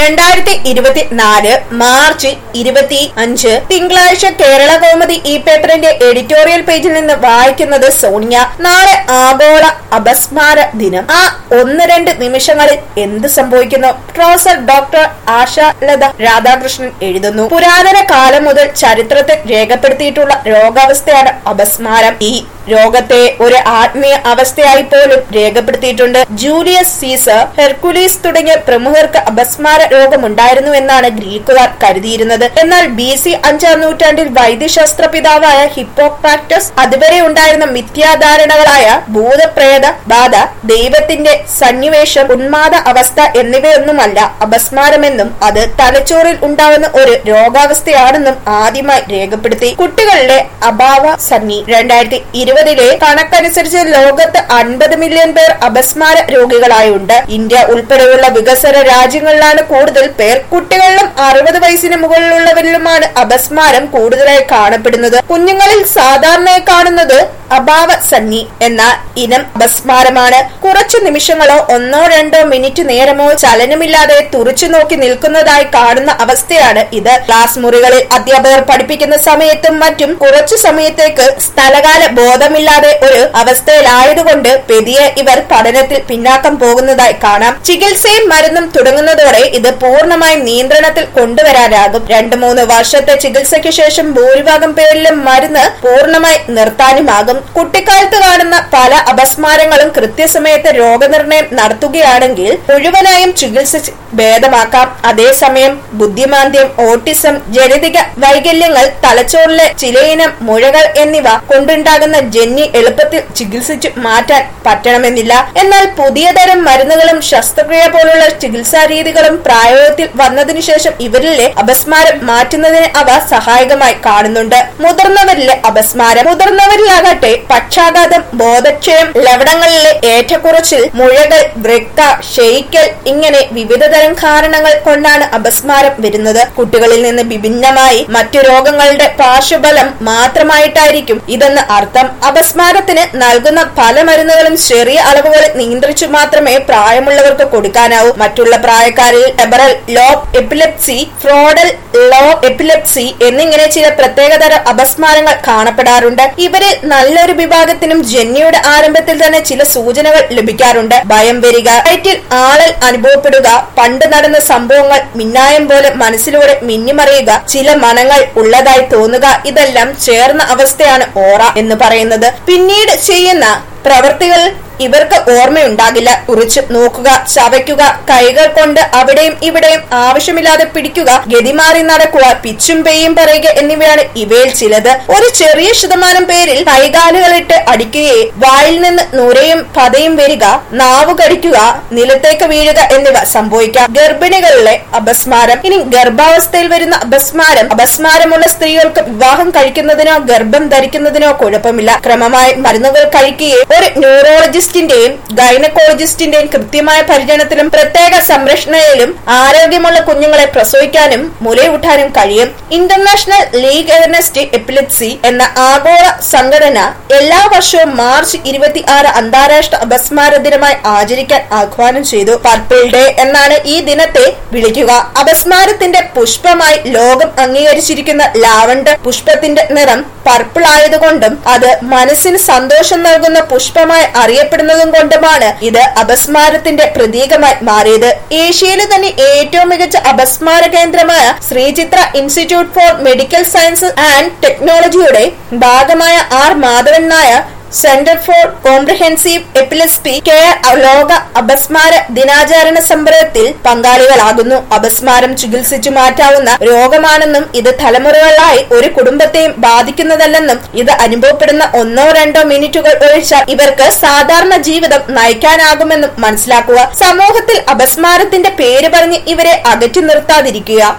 രണ്ടായിരത്തി ഇരുപത്തിനാല് മാർച്ച് ഇരുപത്തി അഞ്ച് തിങ്കളാഴ്ച കേരള കൗമുദി ഈ പേപ്പറിന്റെ എഡിറ്റോറിയൽ പേജിൽ നിന്ന് വായിക്കുന്നത് സോണിയ നാളെ ആഗോള അപസ്മാര ദിനം ആ ഒന്ന് രണ്ട് നിമിഷങ്ങളിൽ എന്ത് സംഭവിക്കുന്നു പ്രൊഫസർ ഡോക്ടർ ആശാലത രാധാകൃഷ്ണൻ എഴുതുന്നു പുരാതന കാലം മുതൽ ചരിത്രത്തിൽ രേഖപ്പെടുത്തിയിട്ടുള്ള രോഗാവസ്ഥയാണ് അപസ്മാരം ഈ രോഗത്തെ ഒരു ആത്മീയ അവസ്ഥയായി പോലും രേഖപ്പെടുത്തിയിട്ടുണ്ട് ജൂലിയസ് സീസർ ഹെർക്കുലീസ് തുടങ്ങിയ പ്രമുഖർക്ക് അപസ്മാര രോഗമുണ്ടായിരുന്നു എന്നാണ് ഗ്രീക്കുകാർ കരുതിയിരുന്നത് എന്നാൽ ബി സി അഞ്ചാം നൂറ്റാണ്ടിൽ വൈദ്യശാസ്ത്ര പിതാവായ ഹിപ്പോക്രാക്ടസ് അതുവരെ ഉണ്ടായിരുന്ന മിഥ്യാധാരണകളായ ഭൂതപ്രേത ബാധ ദൈവത്തിന്റെ സന്നിവേശം ഉന്മാദ അവസ്ഥ എന്നിവയൊന്നുമല്ല അപസ്മാരമെന്നും അത് തലച്ചോറിൽ ഉണ്ടാകുന്ന ഒരു രോഗാവസ്ഥയാണെന്നും ആദ്യമായി രേഖപ്പെടുത്തി കുട്ടികളിലെ അഭാവ സന്നി രണ്ടായിരത്തി ഇരുപതിലെ കണക്കനുസരിച്ച് ലോകത്ത് അൻപത് മില്യൺ പേർ അപസ്മാര രോഗികളായുണ്ട് ഇന്ത്യ ഉൾപ്പെടെയുള്ള വികസന രാജ്യങ്ങളിലാണ് കൂടുതൽ പേർ കുട്ടികളിലും അറുപത് വയസ്സിന് മുകളിലുള്ളവരിലുമാണ് അപസ്മാരം കൂടുതലായി കാണപ്പെടുന്നത് കുഞ്ഞുങ്ങളിൽ സാധാരണയായി കാണുന്നത് അഭാവ സന്നി എന്ന ഇനം അപസ്മാരമാണ് കുറച്ചു നിമിഷങ്ങളോ ഒന്നോ രണ്ടോ മിനിറ്റ് നേരമോ ചലനമില്ലാതെ തുറച്ചു നോക്കി നിൽക്കുന്നതായി കാണുന്ന അവസ്ഥയാണ് ഇത് ക്ലാസ് മുറികളിൽ അധ്യാപകർ പഠിപ്പിക്കുന്ന സമയത്തും മറ്റും കുറച്ചു സമയത്തേക്ക് സ്ഥലകാല ബോധമില്ലാതെ ഒരു അവസ്ഥയിലായതുകൊണ്ട് പെതിയെ ഇവർ പഠനത്തിൽ പിന്നാക്കം പോകുന്നതായി കാണാം ചികിത്സയും മരുന്നും തുടങ്ങുന്നതോടെ ഇത് പൂർണ്ണമായി നിയന്ത്രണത്തിൽ കൊണ്ടുവരാനാകും രണ്ടു മൂന്ന് വർഷത്തെ ചികിത്സയ്ക്ക് ശേഷം ഭൂരിഭാഗം പേരിലും മരുന്ന് പൂർണ്ണമായി നിർത്താനുമാകും കുട്ടിക്കാലത്ത് കാണുന്ന പല അപസ്മാരങ്ങളും കൃത്യസമയത്ത് രോഗനിർണയം നടത്തുകയാണെങ്കിൽ മുഴുവനായും ചികിത്സിച്ച് ഭേദമാക്കാം അതേസമയം ബുദ്ധിമാന്ദ്യം ഓട്ടിസം ജനിതക വൈകല്യങ്ങൾ തലച്ചോറിലെ ചിലയിനം മുഴകൾ എന്നിവ കൊണ്ടുണ്ടാകുന്ന ജന്നി എളുപ്പത്തിൽ ചികിത്സിച്ചു മാറ്റാൻ പറ്റണമെന്നില്ല എന്നാൽ പുതിയ തരം മരുന്നുകളും ശസ്ത്രക്രിയ പോലുള്ള ചികിത്സാ രീതികളും പ്രായോഗത്തിൽ വന്നതിനു ശേഷം ഇവരിലെ അപസ്മാരം മാറ്റുന്നതിന് അവ സഹായകമായി കാണുന്നുണ്ട് മുതിർന്നവരിലെ അപസ്മാരം മുതിർന്നവരിലാകട്ടെ പക്ഷാഘാതം ബോധക്ഷയം ലവണങ്ങളിലെ ഏറ്റക്കുറച്ചിൽ മുഴകൾ വൃക്ക ക്ഷയിക്കൽ ഇങ്ങനെ വിവിധതരം കാരണങ്ങൾ കൊണ്ടാണ് അപസ്മാരം വരുന്നത് കുട്ടികളിൽ നിന്ന് വിഭിന്നമായി മറ്റു രോഗങ്ങളുടെ പാർശ്വഫലം മാത്രമായിട്ടായിരിക്കും ഇതെന്ന് അർത്ഥം അപസ്മാരത്തിന് നൽകുന്ന പല മരുന്നുകളും ചെറിയ അളവുകളിൽ നിയന്ത്രിച്ചു മാത്രമേ പ്രായമുള്ളവർക്ക് കൊടുക്കാനാവൂ മറ്റുള്ള പ്രായക്കാരിൽ എബറൽ lobe epilepsy frontal lobe epilepsy എന്നിങ്ങനെ ചില പ്രത്യേകതര അപസ്മാരങ്ങൾ കാണപ്പെടാറുണ്ട് ഇവരിൽ നല്ലൊരു വിഭാഗത്തിനും ജന്യയുടെ ആരംഭത്തിൽ തന്നെ ചില സൂചനകൾ ലഭിക്കാറുണ്ട് ഭയം വരിക വയറ്റിൽ ആളൽ അനുഭവപ്പെടുക പണ്ട് നടന്ന സംഭവങ്ങൾ മിന്നായം പോലെ മനസ്സിലൂടെ മിന്നിമറിയുക ചില മണങ്ങൾ ഉള്ളതായി തോന്നുക ഇതെല്ലാം ചേർന്ന അവസ്ഥയാണ് ഓറ എന്ന് പറയുന്നത് പിന്നീട് ചെയ്യുന്ന പ്രവർത്തികൾ ഇവർക്ക് ഓർമ്മയുണ്ടാകില്ല കുറിച്ച് നോക്കുക ചവയ്ക്കുക കൈകൾ കൊണ്ട് അവിടെയും ഇവിടെയും ആവശ്യമില്ലാതെ പിടിക്കുക ഗതിമാറി നടക്കുക പിച്ചും പെയ്യും പറയുക എന്നിവയാണ് ഇവയിൽ ചിലത് ഒരു ചെറിയ ശതമാനം പേരിൽ കൈകാലുകളിട്ട് അടിക്കുകയും വായിൽ നിന്ന് നുരയും പതയും വരിക നാവ് കടിക്കുക നിലത്തേക്ക് വീഴുക എന്നിവ സംഭവിക്കാം ഗർഭിണികളിലെ അപസ്മാരം ഇനി ഗർഭാവസ്ഥയിൽ വരുന്ന അപസ്മാരം അപസ്മാരമുള്ള സ്ത്രീകൾക്ക് വിവാഹം കഴിക്കുന്നതിനോ ഗർഭം ധരിക്കുന്നതിനോ കുഴപ്പമില്ല ക്രമമായി മരുന്നുകൾ കഴിക്കുകയും ഒരു ന്യൂറോളജിസ്റ്റിന്റെയും ഗൈനക്കോളജിസ്റ്റിന്റെയും കൃത്യമായ പരിചരണത്തിലും പ്രത്യേക സംരക്ഷണയിലും ആരോഗ്യമുള്ള കുഞ്ഞുങ്ങളെ പ്രസവിക്കാനും മുലയൂട്ടാനും കഴിയും ഇന്റർനാഷണൽ ലീഗ് എഗനസ്റ്റ് എപ്പിലിപ്സി എന്ന ആഗോള സംഘടന എല്ലാ വർഷവും മാർച്ച് ഇരുപത്തി ആറ് അന്താരാഷ്ട്ര അപസ്മാര ദിനമായി ആചരിക്കാൻ ആഹ്വാനം ചെയ്തു പർപ്പിൾ ഡേ എന്നാണ് ഈ ദിനത്തെ വിളിക്കുക അപസ്മാരത്തിന്റെ പുഷ്പമായി ലോകം അംഗീകരിച്ചിരിക്കുന്ന ലാവണ്ടർ പുഷ്പത്തിന്റെ നിറം പർപ്പിൾ ആയതുകൊണ്ടും അത് മനസ്സിന് സന്തോഷം നൽകുന്ന പുഷ്പമായി അറിയപ്പെടുന്നതും കൊണ്ടുമാണ് ഇത് അപസ്മാരത്തിന്റെ പ്രതീകമായി മാറിയത് ഏഷ്യയിലെ തന്നെ ഏറ്റവും മികച്ച അപസ്മാര കേന്ദ്രമായ Sree Chitra institute for medical science and ടെക്നോളജിയുടെ ഭാഗമായ R Madhavan Nair centre for comprehensive epilepsy care ലോക അപസ്മാര ദിനാചരണ സംഭവത്തിൽ പങ്കാളികളാകുന്നു അപസ്മാരം ചികിത്സിച്ചു മാറ്റാവുന്ന രോഗമാണെന്നും ഇത് തലമുറകളായി ഒരു കുടുംബത്തെയും ബാധിക്കുന്നതല്ലെന്നും ഇത് അനുഭവപ്പെടുന്ന ഒന്നോ രണ്ടോ മിനിറ്റുകൾ ഒഴിച്ചാൽ ഇവർക്ക് സാധാരണ ജീവിതം നയിക്കാനാകുമെന്നും മനസ്സിലാക്കുക സമൂഹത്തിൽ അപസ്മാരത്തിന്റെ പേര് പറഞ്ഞ് ഇവരെ അകറ്റി നിർത്താതിരിക്കുക